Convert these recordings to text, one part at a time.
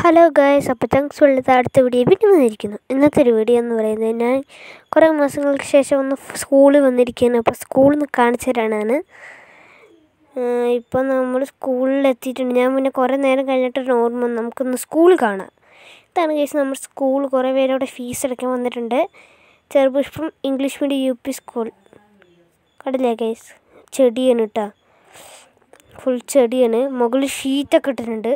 Hello guys അപ്പോൾ thanks ഉള്ളത് അടുത്ത വീഡിയോ വീണ്ടും വന്നിരിക്കുന്നു ഇന്നത്തെ ഒരു വീഡിയോ എന്ന് പറയുന്നത് ഞാൻ കുറേ മാസങ്ങൾക്ക് ശേഷം ഒന്ന് സ്കൂളിൽ വന്നിരിക്കുകയാണ് അപ്പോൾ സ്കൂളിൽ നിന്ന് കാണിച്ചു തരാനാണ് ഇപ്പോൾ നമ്മൾ സ്കൂളിൽ എത്തിയിട്ടുണ്ട് ഞാൻ പിന്നെ കുറേ നേരം കഴിഞ്ഞിട്ടൊരു ഓർമ്മ വന്നു നമുക്കൊന്ന് സ്കൂൾ കാണാം ഇതാണ് കേസ് നമ്മൾ സ്കൂൾ കുറേ പേര് അവിടെ ഫീസ് അടയ്ക്കാൻ വന്നിട്ടുണ്ട് Cherupushpam English medium U P school കണ്ടില്ലേ കേസ് ചെടിയാണ് കേട്ടോ ഫുൾ ചെടിയാണ് മുകളിൽ ഷീറ്റൊക്കെ ഇട്ടിട്ടുണ്ട്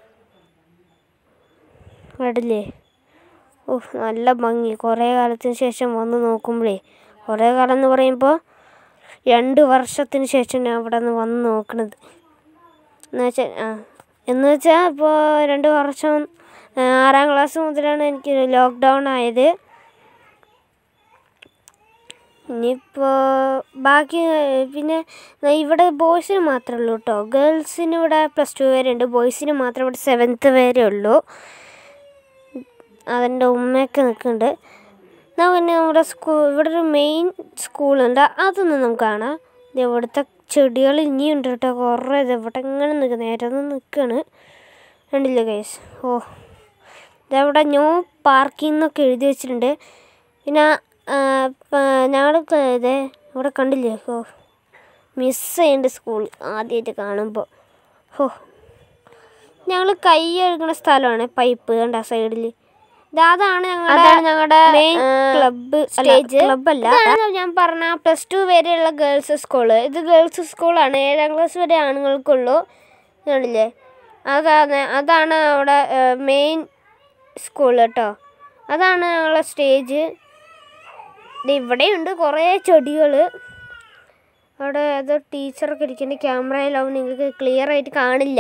കണ്ടില്ലേ ഓ നല്ല ഭംഗി കുറേ കാലത്തിന് ശേഷം വന്ന് നോക്കുമ്പോഴേ കുറേ കാലം എന്ന് പറയുമ്പോൾ രണ്ട് വർഷത്തിന് ശേഷം ഞാൻ ഇവിടെ നിന്ന് വന്ന് നോക്കണത് എന്ന് വെച്ചാൽ ആ എന്ന് വെച്ചാൽ ഇപ്പോൾ രണ്ട് വർഷം ആ, ആറാം ക്ലാസ് മുതലാണ് എനിക്ക് ലോക്ക്ഡൗൺ ആയത് ഇനിയിപ്പോൾ ബാക്കി പിന്നെ ദാ ഇവിടെ ബോയ്സിന് മാത്രമേ ഉള്ളൂ കേട്ടോ ഗേൾസിന് ഇവിടെ പ്ലസ് ടു വരെ ഉണ്ട് ബോയ്സിന് മാത്രം ഇവിടെ സെവൻത്ത് വരെ ഉള്ളൂ അതിൻ്റെ ഉമ്മയൊക്കെ നിൽക്കുന്നുണ്ട് എന്നാൽ പിന്നെ നമ്മുടെ സ്കൂൾ ഇവിടെ ഒരു മെയിൻ സ്കൂളുണ്ട് അതൊന്നും നമുക്ക് കാണാം ഇത് ഇവിടുത്തെ ചെടികൾ ഇനിയുണ്ട് കേട്ടോ കുറേ ഇത് ഇവിടെ ഇങ്ങനെ നിൽക്കുക നേരെ നിൽക്കുകയാണ് കണ്ടില്ലേ കേസ് ഓ ഇതവിടെ നോ പാർക്കിംഗ് എന്നൊക്കെ എഴുതി വെച്ചിട്ടുണ്ട് പിന്നെ ഞങ്ങൾ ഇത് ഇവിടെ കണ്ടില്ലേ ഓ മിസ് ചെയ്യുന്നുണ്ട് സ്കൂൾ ആദ്യമായിട്ട് കാണുമ്പോൾ ഓ ഞങ്ങൾ കൈ കഴുകുന്ന സ്ഥലമാണ് പൈപ്പ് കണ്ട സൈഡിൽ അതാണ് ഞങ്ങളുടെ ഞങ്ങളുടെ മെയിൻ ക്ലബ്ബ് സ്റ്റേജ് ക്ലബ്ബല്ല ഞാൻ പറഞ്ഞ പ്ലസ് ടു വരെയുള്ള ഗേൾസ് സ്കൂള് ഇത് ഗേൾസ് സ്കൂളാണ് ഏഴാം ക്ലാസ് വരെ ആണുങ്ങൾക്കുള്ളൂ കണ്ടില്ലേ അതാണ് അതാണ് അവിടെ മെയിൻ സ്കൂൾ കേട്ടോ അതാണ് ഞങ്ങളുടെ സ്റ്റേജ് ഇത് ഇവിടെയുണ്ട് കുറേ ചെടികൾ അവിടെ ഏതോ ടീച്ചറൊക്കെ ഇരിക്കുന്നുണ്ട് ക്യാമറയിലാവും നിങ്ങൾക്ക് ക്ലിയർ ആയിട്ട് കാണില്ല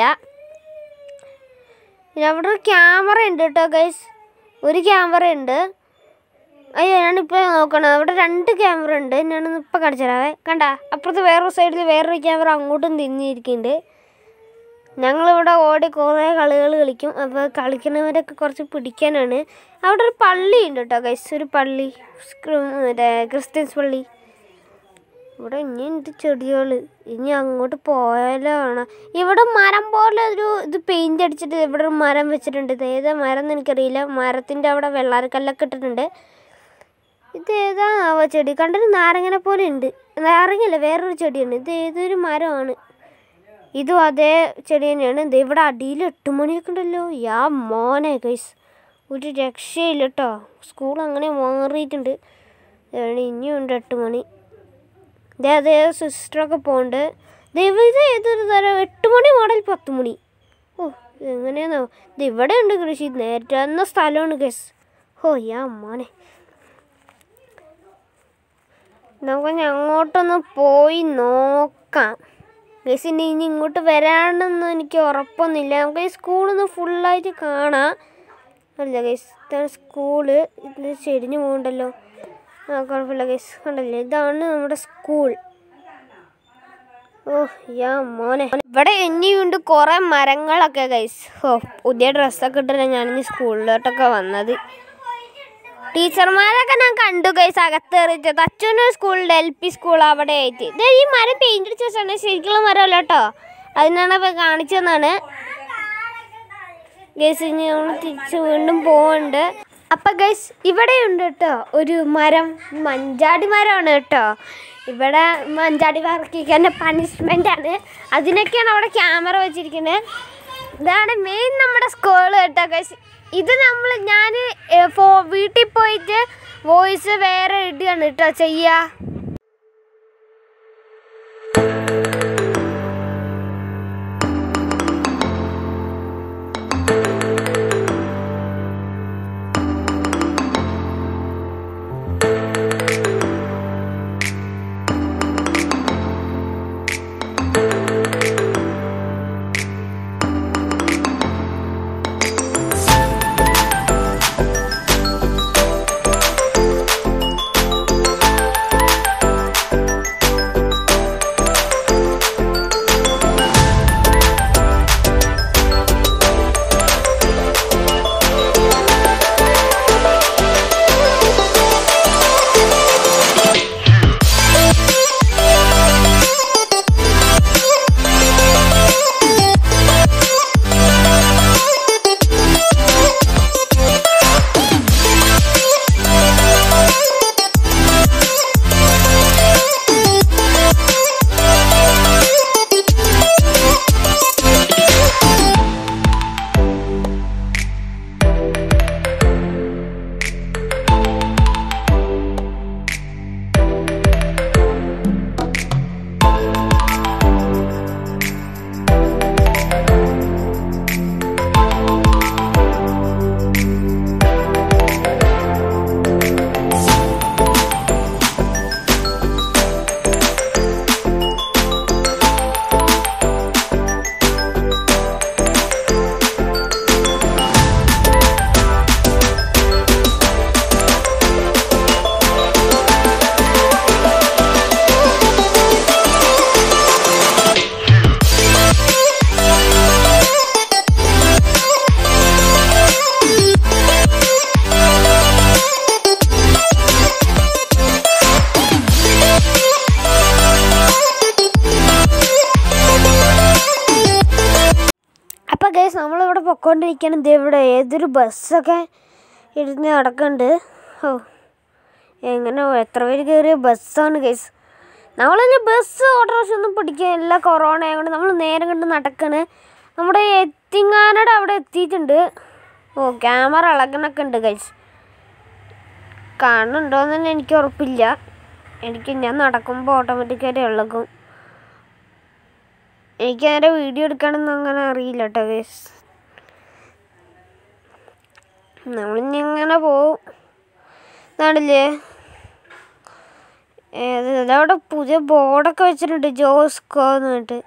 പിന്നെ അവിടെ ഒരു ക്യാമറ ഉണ്ട് കേട്ടോ ഗൈസ് ഒരു ക്യാമറ ഉണ്ട് അയ്യോ ഞാനിപ്പോൾ നോക്കണം അവിടെ രണ്ട് ക്യാമറ ഉണ്ട് ഞാനൊന്ന് ഇപ്പം കാണിച്ചു തരാവേ കണ്ട അപ്പുറത്ത് വേറൊരു സൈഡിൽ വേറൊരു ക്യാമറ അങ്ങോട്ടും തിരിഞ്ഞിരിക്കുന്നുണ്ട് ഞങ്ങളിവിടെ ഓടി കുറേ കളികൾ കളിക്കും അപ്പോൾ കളിക്കുന്നവരൊക്കെ കുറച്ച് പിടിക്കാനാണ് അവിടെ ഒരു പള്ളി ഉണ്ട് കേട്ടോ ഗൈസ് ഒരു പള്ളി സ്ക്രി- മറ്റേ ക്രിസ്ത്യൻസ് പള്ളി ഇവിടെ ഇനി എന്ത് ചെടികൾ ഇനി അങ്ങോട്ട് പോയാലോ ആണ് ഇവിടെ മരം പോലെ ഒരു ഇത് പെയിന്റ് അടിച്ചിട്ട് ഇവിടെ ഒരു മരം വെച്ചിട്ടുണ്ട് ഇത് ഏതാ മരം എന്ന് എനിക്കറിയില്ല മരത്തിൻ്റെ അവിടെ വെള്ളാരക്കല്ലൊക്കെ ഇട്ടിട്ടുണ്ട് ഇത് ഏതാ ആവോ ചെടി കണ്ടൊരു നാരങ്ങനെ പോലെ ഉണ്ട് നാരങ്ങല്ല വേറൊരു ചെടിയാണ് ഇത് ഏതൊരു മരമാണ് ഇതും അതേ ചെടി തന്നെയാണ് ഇത് ഇവിടെ അടിയിൽ എട്ട് മണിയൊക്കെ ഉണ്ടല്ലോ യാ മോനെ ഗൈസ് ഒരു രക്ഷയില്ല കേട്ടോ സ്കൂൾ അങ്ങനെ മാറിയിട്ടുണ്ട് ഇതാണ് ഇനിയുണ്ട് എട്ട് മണി ഇതേ അതേ സിസ്റ്ററൊക്കെ പോകുന്നുണ്ട് ദൈവം ഇത് ഏതൊരു തരം എട്ട് മണി മോഡൽ പത്ത് മണി ഓ എങ്ങനെയാണോ ഇത് ഇവിടെ ഉണ്ട് കൃഷി നേരത്തെ എന്ന സ്ഥലമാണ് ഗസ് ഓ യാ മോനെ നമുക്ക് ഇനി അങ്ങോട്ടൊന്ന് പോയി നോക്കാം ഗസ് ഇനി ഇനി ഇങ്ങോട്ട് വരാണെന്നൊന്നും എനിക്ക് ഉറപ്പൊന്നുമില്ല നമുക്ക് ഈ സ്കൂളൊന്ന് ഫുള്ളായിട്ട് കാണാം അല്ല ഗൈസ് ഇതാണ് സ്കൂള് ഇത് ചെരിഞ്ഞു പോകണ്ടല്ലോ ആ കുഴപ്പമില്ല ഗൈസ് കണ്ടല്ലേ ഇതാണ് നമ്മുടെ സ്കൂൾ ഓ യാ മോനെ ഇവിടെ ഇനിയുണ്ട് കുറേ മരങ്ങളൊക്കെ ഗൈസ് ഓ പുതിയ ഡ്രസ്സൊക്കെ ഇട്ടിട്ട് ഞാനിനി സ്കൂളിലോട്ടൊക്കെ വന്നത് ടീച്ചർമാരൊക്കെ ഞാൻ കണ്ടു ഗൈസ് അകത്തേറിയിട്ട് അച്ഛനും സ്കൂളിൽ എൽ പി സ്കൂൾ അവിടെ ആയിട്ട് ഇത് ഈ മരം പെയിന്റ് അടിച്ച് വെച്ചാണ് ശരിക്കുള്ള മരമല്ല കേട്ടോ അതിനാണ് ഇപ്പൊ കാണിച്ചു തന്നാണ് ഗൈസ് ഇനി നമ്മൾ തിരിച്ച് വീണ്ടും പോവുന്നുണ്ട് അപ്പം ഗൈസ് ഇവിടെയുണ്ട് കേട്ടോ ഒരു മരം മഞ്ചാടി മരമാണ് കേട്ടോ ഇവിടെ മഞ്ചാടി വർക്കിക്കാൻ പണിഷ്മെൻ്റ് ആണ് അതിനൊക്കെയാണ് അവിടെ ക്യാമറ വെച്ചിരിക്കുന്നത് ഇതാണ് മെയിൻ നമ്മുടെ സ്കൂൾ കേട്ടോ ഗൈസ് ഇത് നമ്മൾ ഞാൻ ഫോ വീട്ടിൽ പോയിട്ട് വോയിസ് വേറെ ഇടുകയാണ് കേട്ടോ ചെയ്യുക പൊക്കോണ്ടിരിക്കണം ദേ ഇവിടെ ഏതൊരു ബസ്സൊക്കെ ഇരുന്ന് നടക്കുന്നുണ്ട് ഓ എങ്ങനെ എത്ര പേര് കയറിയ ബസ്സാണ് കേസ് നമ്മളതിന് ബസ് ഓട്ടോറിക്ഷ ഒന്നും പിടിക്കാനില്ല കൊറോണ ആയതുകൊണ്ട് നമ്മൾ നേരം കണ്ട് നടക്കണ് നമ്മുടെ എത്തിങ്ങാനയുടെ അവിടെ എത്തിയിട്ടുണ്ട് ഓ ക്യാമറ ഇളകണൊക്കെ ഉണ്ട് കൈസ് കാണുന്നുണ്ടോയെന്ന് തന്നെ എനിക്ക് ഉറപ്പില്ല എനിക്ക് ഞാൻ നടക്കുമ്പോൾ ഓട്ടോമാറ്റിക്കായിട്ട് ഇളകും എനിക്ക് നേരെ വീഡിയോ എടുക്കണമെന്ന് അങ്ങനെ അറിയില്ല കേട്ടോ ഗൈസ് നമ്മളിനി ഇങ്ങനെ പോവും നാടില്ലേ ഏത് ഇതവിടെ പുതിയ ബോർഡൊക്കെ വെച്ചിട്ടുണ്ട് ജോസ്കോ എന്ന് പറഞ്ഞിട്ട്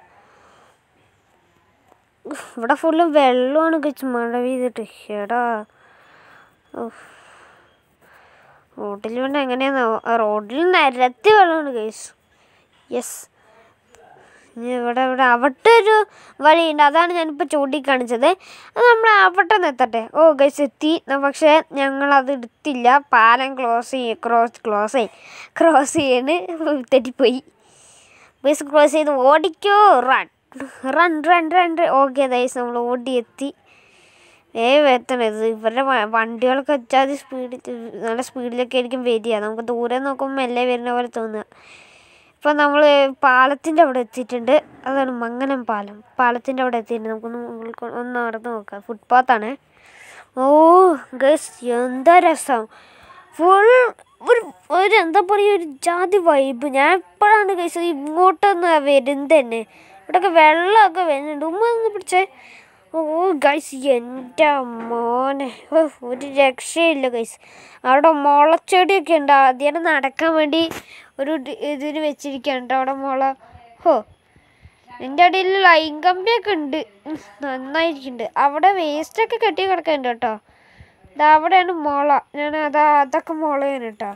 ഇവിടെ ഫുള്ള് വെള്ളമാണ് കഴിച്ച് മഴ പെയ്തിട്ട് എടാ ഉഫ്. റോഡിൽ വേണ്ട എങ്ങനെയാന്ന് റോഡിൽ നിരത്തി വെള്ളമാണ് കേസ് യെസ് ഇനി ഇവിടെ ഇവിടെ അവിടെ ഒരു വഴിയുണ്ട് അതാണ് ഞാനിപ്പോൾ ചൂണ്ടിക്കാണിച്ചത് അത് നമ്മൾ അവിടെ നിന്ന് എത്തട്ടെ ഓ ഗൈസ് എത്തി ന- പക്ഷേ ഞങ്ങൾ അത് എടുത്തില്ല പാലം ക്ലോസ് ചെയ്യ ക്രോസ് ക്ലോസ് ചെയ്യും ക്രോസ് ചെയ്യണ് തെറ്റിപ്പോയി ബസ് ക്രോസ് ചെയ്ത് ഓടിക്കോ run run run run okay guys നമ്മൾ ഓടി എത്തി വേഗം എത്തണം ഇത് ഇവരുടെ വ- വണ്ടികളൊക്കെ വെച്ചാൽ സ്പീഡിൽ നല്ല സ്പീഡിലൊക്കെ ആയിരിക്കും വരിക നമുക്ക് ദൂരെ നോക്കുമ്പോൾ മെല്ലെ വരുന്ന പോലെ തോന്നുക ഇപ്പം നമ്മൾ പാലത്തിൻ്റെ അവിടെ എത്തിയിട്ടുണ്ട് അതാണ് മംഗലം പാലം പാലത്തിൻ്റെ അവിടെ എത്തിയിട്ടുണ്ട് നമുക്കൊന്ന് മുകളിൽ കൊ- ഒന്ന് നടന്ന് നോക്കാം ഫുട്പാത്താണ് ഓ ഗസ് എന്താ രസം ഫുൾ ഒരു ഒരു എന്താ പറയുക ഒരു ജാതി വൈബ് ഞാൻ എപ്പോഴാണ് ഗസ് ഇങ്ങോട്ടൊന്ന് വരുന്നത് തന്നെ ഇവിടെയൊക്കെ വെള്ളമൊക്കെ വരുന്നുണ്ട് ഉമ്മ ഒന്ന് പിടിച്ചേ ഓ ഗൈസ് എൻ്റെ മോനെ ഓ ഒരു രക്ഷയില്ല ഗൈസ് അവിടെ മുളച്ചെടിയൊക്കെ ഉണ്ട് ആദ്യം നടക്കാൻ വേണ്ടി ഒരു ഡി- ഇതിന് വെച്ചിരിക്കുകയാണ് ട്ടോ അവിടെ മുള ഹോ എൻ്റെ അടിയിൽ ലൈൻ കമ്പിയൊക്കെ ഉണ്ട് ഉം, നന്നായിരിക്കുന്നുണ്ട് അവിടെ വേസ്റ്റൊക്കെ കെട്ടി കിടക്കുന്നുണ്ട് കേട്ടോ ഇതാ അവിടെയാണ് മുള ഞാൻ അതാ അതൊക്കെ മുളയാണ് കേട്ടോ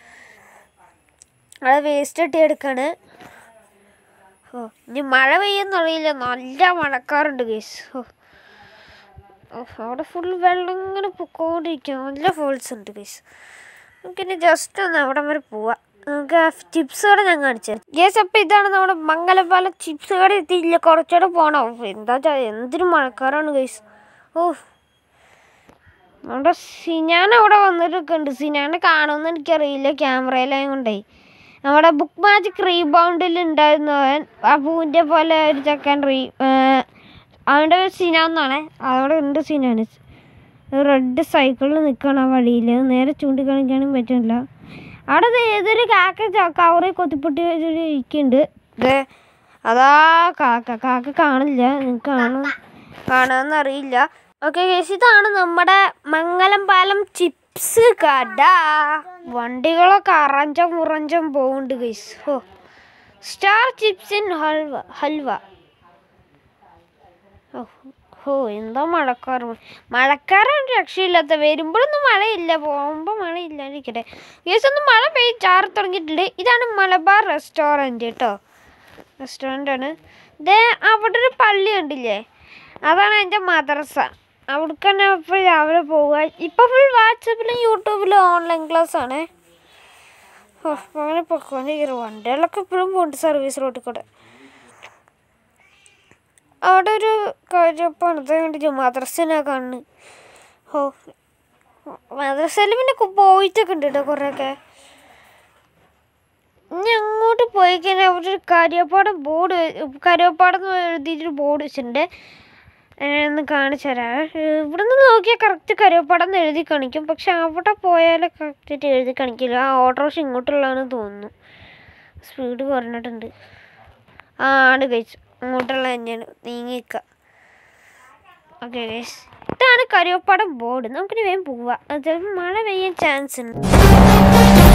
അവിടെ വേസ്റ്റ് കെട്ടി എടുക്കാണ് ഓ ഇനി മഴ പെയ്യുന്നറിയില്ല നല്ല മഴക്കാറുണ്ട് ഗേസ് ഓ ഓ, അവിടെ ഫുൾ വെള്ളം ഇങ്ങനെ പൊക്കോണ്ടിരിക്കും നല്ല ഫോൾസ് ഉണ്ട് ഗേസ് നമുക്കിനി ജസ്റ്റ് ഒന്ന് അവിടെ വരെ പോവാം നമുക്ക് ആ ചിപ്സ് കട ഞാൻ കാണിച്ചത് ഗേസ് അപ്പം ഇതാണ് നമ്മുടെ മംഗലപാലം ചിപ്സ് കട എത്തിയില്ല കുറച്ചുകൂടെ പോകണം എന്താ വെച്ചാ എന്തൊരു മഴക്കാറാണ് ഗേസ് ഓ നമ്മുടെ സിനാൻ അവിടെ വന്നിട്ടൊക്കെ സിനാനെ കാണുമെന്ന് എനിക്കറിയില്ല ക്യാമറയിലായും കൊണ്ടേ നമ്മുടെ ബുക്ക് മാജിക് റീബൗണ്ടിൽ ഉണ്ടായിരുന്നവൻ അബുവിൻ്റെ പോലെ ഒരു ചെക്കൻ റീ അവൻ്റെ പേര് സിന എന്നാണ് അവിടെ ഉണ്ട് സിനാന് റെഡ് സൈക്കിളിൽ നിൽക്കണം ആ വഴിയിൽ നേരെ ചൂണ്ടിക്കാണിക്കാനും പറ്റില്ല അവിടെ ദേ ഏതൊരു കാക്ക ച- കവറിൽ കൊത്തിപ്പൊട്ടി വെച്ചിട്ട് ഇരിക്കുന്നുണ്ട് ഇത് അതാ കാക്ക കാക്ക കാണില്ല നിങ്ങൾക്ക് കാണും കാണാമെന്ന് അറിയില്ല ഓക്കെ കേസ് ഇതാണ് നമ്മുടെ മംഗലം പാലം ചിപ്സ് കട വണ്ടികളൊക്കെ അറഞ്ചം മുറഞ്ചം പോകുന്നുണ്ട് കേസ് ഓ സ്റ്റാർ ചിപ്സ് ഇൻ ഹൽവ ഹൽവ ഓ ഓ എന്താ മഴക്കാറ് മഴക്കാറാണ് രക്ഷയില്ലാത്ത വരുമ്പോഴൊന്നും മഴയില്ല പോകുമ്പോൾ മഴയില്ലാതിരിക്കട്ടെ കേസ് ഒന്ന് മഴ പെയ്ത് ചാറി തുടങ്ങിയിട്ടുണ്ട് ഇതാണ് മലബാർ റെസ്റ്റോറൻറ്റ് കേട്ടോ റെസ്റ്റോറൻ്റ് ആണ് ഇതേ അവിടെ ഒരു പള്ളി കണ്ടില്ലേ അതാണ് എൻ്റെ മദ്രസ അവിടേക്ക് തന്നെ ഇപ്പോൾ രാവിലെ പോവുക ഇപ്പോൾ ഫുൾ വാട്സപ്പിലും യൂട്യൂബിലും ഓൺലൈൻ ക്ലാസ് ആണ് ഓ അങ്ങനെ പൊക്കോണ്ടിരിക്കുന്നു വണ്ടികളൊക്കെ ഇപ്പോഴും പോകുന്നുണ്ട് സർവീസ് റോഡിൽ കൂടെ അവിടെ ഒരു കാര്യപ്പാണ് ഇത് കണ്ടിട്ട് മദ്രസനെ കാണുന്നു ഓ മദ്രസയിൽ പിന്നെ കു- പോയിട്ടൊക്കെ ഉണ്ട് കേട്ടോ കുറേയൊക്കെ ഇനി അങ്ങോട്ട് പോയി കഴിഞ്ഞാൽ അവിടെ ഒരു കാര്യപ്പാടം ബോർഡ് കാര്യപ്പാടം എന്ന് എഴുതിയിട്ടൊരു ബോർഡ് വെച്ചിട്ടുണ്ട് ഏ, ഒന്ന് കാണിച്ചു തരാം ഇവിടെ നിന്ന് നോക്കിയാൽ കറക്റ്റ് കരുവപ്പാടം എന്ന് എഴുതി കാണിക്കും പക്ഷെ അവിടെ പോയാൽ കറക്റ്റായിട്ട് എഴുതി കാണിക്കില്ല ആ ഓട്ടോറിക്ഷ ഇങ്ങോട്ടുള്ളതാണെന്ന് തോന്നുന്നു സ്പീഡ് കുറഞ്ഞിട്ടുണ്ട് ആ ആണ് കഴിച്ചു അങ്ങോട്ടുള്ള തന്നെയാണ് നീങ്ങിക്ക ഓക്കെ ഗൈസ് ഇതാണ് കരുവപ്പാടം ബോർഡ് നമുക്കിനി വേഗം പോവാം അത് ചിലപ്പോൾ മഴ പെയ്യാൻ ചാൻസ് ഉണ്ട്